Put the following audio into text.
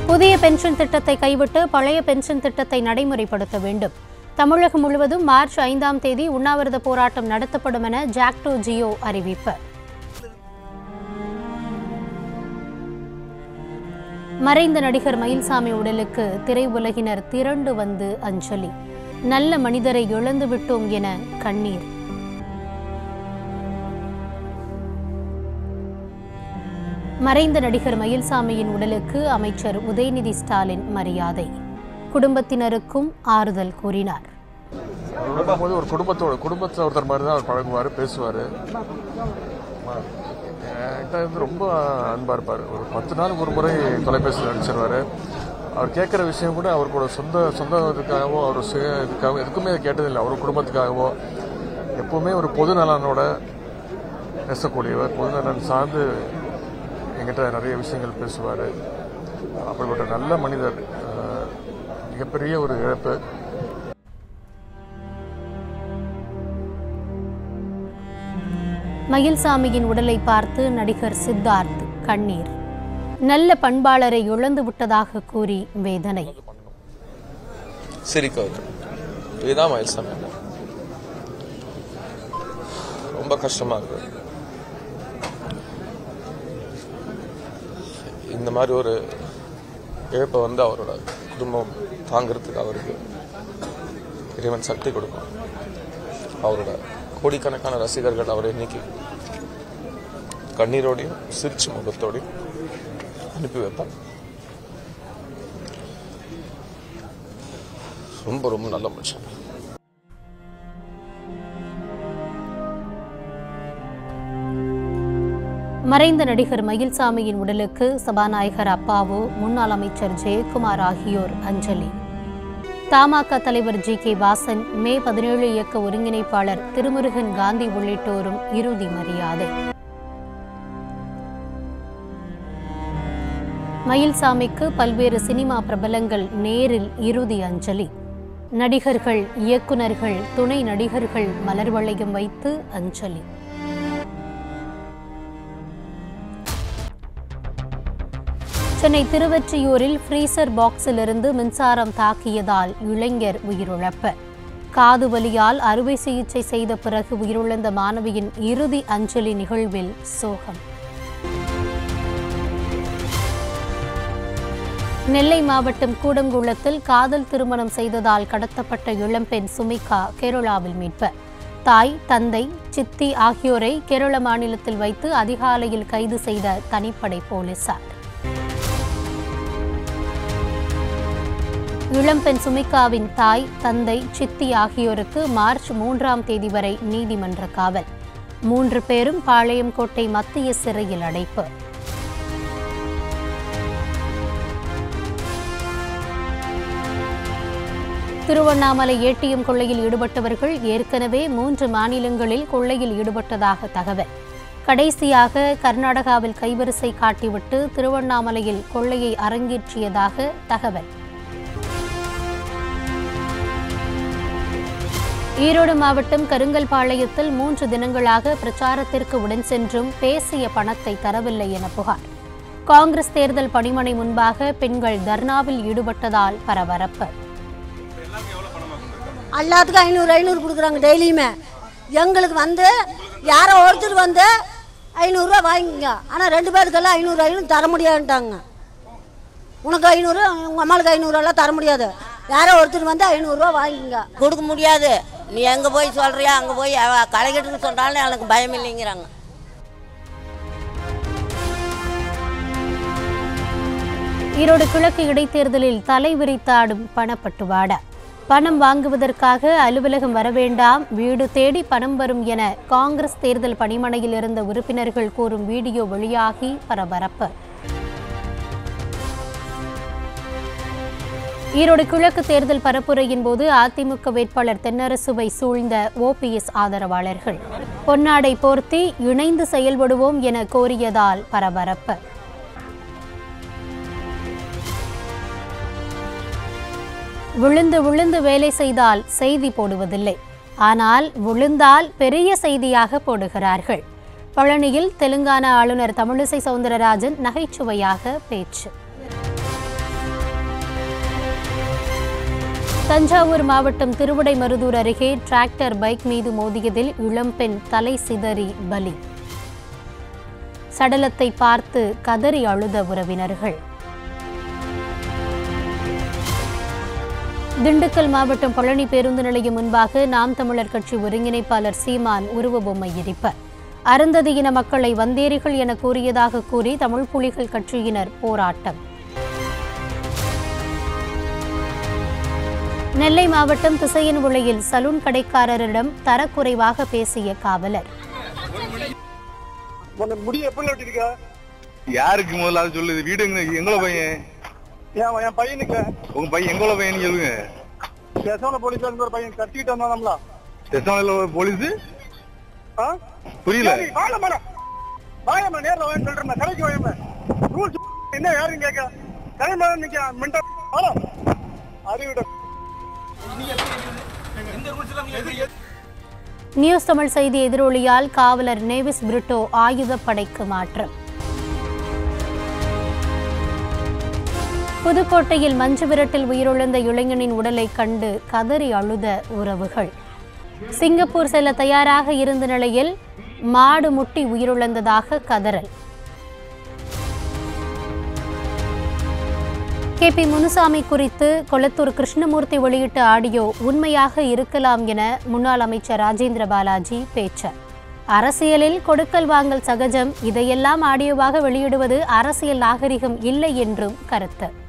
புதிய பென்ஷன் திட்டத்தை கைவிட்டு பழைய பென்ஷன் திட்டத்தை நடைமுறைப்படுத்த வேண்டும் தமிழகம் முழுவதும் மார்ச் ஐந்தாம் தேதி உண்ணாவிரத போராட்டம் நடத்தப்படும் என ஜாக்டோ ஜியோ அறிவிப்பு மறைந்த நடிகர் மயில்சாமி உடலுக்கு திரையுலகினர் திரண்டு வந்து அஞ்சலி நல்ல மனிதரை இழந்து விட்டோம் என கண்ணீர் மறைந்த நடிகர் மயில்சாமியின் உடலுக்கு அமைச்சர் உதயநிதி ஸ்டாலின் மரியாதை குடும்பத்தினருக்கும் ஆறுதல் கூறினார் போது ஒரு குடும்பத்தோட குடும்பத்தில் ஒருத்தர் மாதிரி தான் அவர் பழகுவார் பேசுவார் என்கிட்ட வந்து ரொம்ப அன்பா இருப்பார் ஒரு பத்து நாளுக்கு ஒரு முறை தொலைபேசியில் அடிச்சிருவாரு அவர் கேட்குற விஷயம் கூட அவர் கூட சொந்த சொந்த இதுக்காகவோ அவர் சுய இதுக்காகவோ எதுக்குமே கேட்டதில்லை அவர் குடும்பத்துக்காகவோ எப்பவுமே ஒரு பொது நலனோட பேசக்கூடியவர் பொது நலன் சார்ந்து என்கிட்ட நிறைய விஷயங்கள் பேசுவார் அப்படிப்பட்ட நல்ல மனிதர் அஹ், மிகப்பெரிய ஒரு இழப்பு மயில்சாமியின் உடலை பார்த்து நடிகர் சித்தார்த் கண்ணீர் நல்ல பண்பாளரை இழந்து விட்டதாக கூறி வேதனை சிரிக்க வைக்கணும் இதுதான் மயில்சாமி அண்ணன் ரொம்ப கஷ்டமா இருக்கு இந்த மாதிரி ஒரு இழப்பை வந்து அவரோட குடும்பம் தாங்கிறதுக்கு அவருக்கு இறைவன் சக்தி கொடுக்கும் அவரோட கோடிக்கணக்கான ரசிகர்கள் அவரை இன்னைக்கு கண்ணீரோடையும் சிரிச்ச முகத்தோடையும் அனுப்பி வைப்பார் ரொம்ப ரொம்ப நல்ல மனுஷன் மறைந்த நடிகர் மயில்சாமியின் உடலுக்கு சபாநாயகர் அப்பாவு முன்னாள் அமைச்சர் ஜெயக்குமார் ஆகியோர் அஞ்சலி தமாக தலைவர் ஜி கே வாசன் மே பதினேழு இயக்க ஒருங்கிணைப்பாளர் திருமுருகன் காந்தி உள்ளிட்டோரும் இறுதி மரியாதை மயில்சாமிக்கு பல்வேறு சினிமா பிரபலங்கள் நேரில் இறுதி அஞ்சலி நடிகர்கள் இயக்குனர்கள் துணை நடிகர்கள் மலர் வளையம் வைத்து அஞ்சலி சென்னை திருவொற்றியூரில் ஃப்ரீசர் பாக்ஸிலிருந்து மின்சாரம் தாக்கியதால் இளைஞர் உயிரிழப்பு காது வலியால் அறுவை சிகிச்சை செய்த பிறகு உயிரிழந்த மாணவியின் இறுதி அஞ்சலி நிகழ்வில் சோகம் நெல்லை மாவட்டம் கூடங்குளத்தில் காதல் திருமணம் செய்ததால் கடத்தப்பட்ட இளம்பெண் சுமிகா கேரளாவில் மீட்பு தாய் தந்தை சித்தி ஆகியோரை கேரள மாநிலத்தில் வைத்து அதிகாலையில் கைது செய்த தனிப்படை போலீசார் இளம்பெண் சுமிகாவின் தாய் தந்தை சித்தி ஆகியோருக்கு மார்ச் மூன்றாம் தேதி வரை நீதிமன்ற காவல் மூன்று பேரும் பாளையங்கோட்டை மத்திய சிறையில் அடைப்பு திருவண்ணாமலை ஏடிஎம் கொள்ளையில் ஈடுபட்டவர்கள் ஏற்கனவே மூன்று மாநிலங்களில் கொள்ளையில் ஈடுபட்டதாக தகவல் கடைசியாக கர்நாடகாவில் கைவரிசை காட்டிவிட்டு திருவண்ணாமலையில் கொள்ளையை அரங்கேற்றியதாக தகவல் ஈரோடு மாவட்டம் கருங்கல்பாளையத்தில் மூன்று தினங்களாக பிரச்சாரத்திற்கு உடன் சென்றும் பேசிய பணத்தை தரவில்லை என புகார் காங்கிரஸ் தேர்தல் பணிமனை முன்பாக பெண்கள் தர்ணாவில் ஈடுபட்டதால் பரபரப்பு எல்லாத்துக்கும் ஐநூறு ஐநூறு கொடுக்குறாங்க டெய்லியுமே எங்களுக்கு வந்து யாரோ ஒருத்தர் வந்து ஐநூறுரூவா வாங்கிங்க ஆனால் ரெண்டு பேருக்கெல்லாம் ஐநூறு ஐநூறு தர முடியாதுன்ட்டாங்க உனக்கு ஐநூறு உங்கள் அம்மாளுக்கு ஐநூறுவெல்லாம் தர முடியாது யாரோ ஒருத்தர் வந்து ஐநூறுரூவா வாங்கிங்க கொடுக்க முடியாது நீ எங்கே போய் சொல்கிறியா அங்கே போய் கலைக்கட்டுன்னு சொன்னாலும் எனக்கு பயம் இல்லைங்கிறாங்க ஈரோடு கிழக்கு இடைத்தேர்தலில் தலை விரித்தாடும் பணப்பட்டுவாடா பணம் வாங்குவதற்காக அலுவலகம் வர வேண்டாம் வீடு தேடி பணம் வரும் என காங்கிரஸ் தேர்தல் பணிமனையில் இருந்த உறுப்பினர்கள் கூறும் வீடியோ வெளியாகி பரபரப்பு ஈரோடு கிழக்கு தேர்தல் பரப்புரையின் போது அதிமுக வேட்பாளர் தென்னரசுவை சூழ்ந்த ஓபிஎஸ் ஆதரவாளர்கள் பொன்னாடை போர்த்தி இணைந்து செயல்படுவோம் என கோரியதால் பரபரப்பு விழுந்து விழுந்து வேலை செய்தால் செய்தி போடுவதில்லை ஆனால் விழுந்தால் பெரிய செய்தியாக போடுகிறார்கள் பழனியில் தெலுங்கானா ஆளுநர் தமிழிசை சவுந்தரராஜன் நகைச்சுவையாக பேச்சு தஞ்சாவூர் மாவட்டம் திருவிடைமருதூர் அருகே டிராக்டர் பைக் மீது மோதியதில் இளம்பெண் தலை சிதறி பலி சடலத்தை பார்த்து கதறி அழுத உறவினர்கள் திண்டுக்கல் மாவட்டம் பழனி பேருந்து நிலையம் முன்பாக நாம் தமிழர் கட்சி ஒருங்கிணைப்பாளர் சீமான் உருவ பொம்மை எரிப்பு அருந்ததியின மக்களை வந்தேரிகள் என கூறியதாக கூறி தமிழ் புலிகள் கட்சியினர் போராட்டம் நெல்லை மாவட்டம் திசையன் உளையில் சலூன் கடைக்காரரிடம் தரக்குறைவாக பேசிய காவலர் உன்னை முடி எப்படி வெட்டிருக்க யாருக்கு முதல்ல அது சொல்லுது வீடு எங்க எங்களோட பையன் என் என் பையனுக்கு உங்க பையன் எங்களோட பையன் சொல்லுங்க பேசாம போலீஸ் ஒரு பையன் கட்டிக்கிட்டு வந்தானம்ல ஸ்டேஷன்ல போலீஸ் ஆ? புரியல சரி, வாங்க மேடம் வாங்க மேடம் நேர்ல வாங்க சொல்றேன் கடைக்கு வாங்க ரூல்ஸ் என்ன யாரும் கேட்க கடை மேடம் நிக்க மின்ட ஹலோ அறிவிட நியூஸ் தமிழ் செய்தி எதிரொலியால் காவலர் நேவிஸ் பிரிட்டோ ஆயுதப்படைக்கு மாற்றம் புதுக்கோட்டையில் மஞ்சு விரட்டில் உயிரிழந்த இளைஞனின் உடலை கண்டு கதறி அழுத உறவுகள் சிங்கப்பூர் செல்ல தயாராக இருந்த நிலையில் மாடு முட்டி உயிரிழந்ததாக கதறல் கே பி முனுசாமி குறித்து கொளத்தூர் கிருஷ்ணமூர்த்தி வெளியிட்ட ஆடியோ உண்மையாக இருக்கலாம் என முன்னாள் அமைச்சர் ராஜேந்திர பாலாஜி பேச்சு அரசியலில் கொடுக்கல் வாங்கல் சகஜம் இதையெல்லாம் ஆடியோவாக வெளியிடுவது அரசியல் நாகரிகம் இல்லை என்றும் கருத்து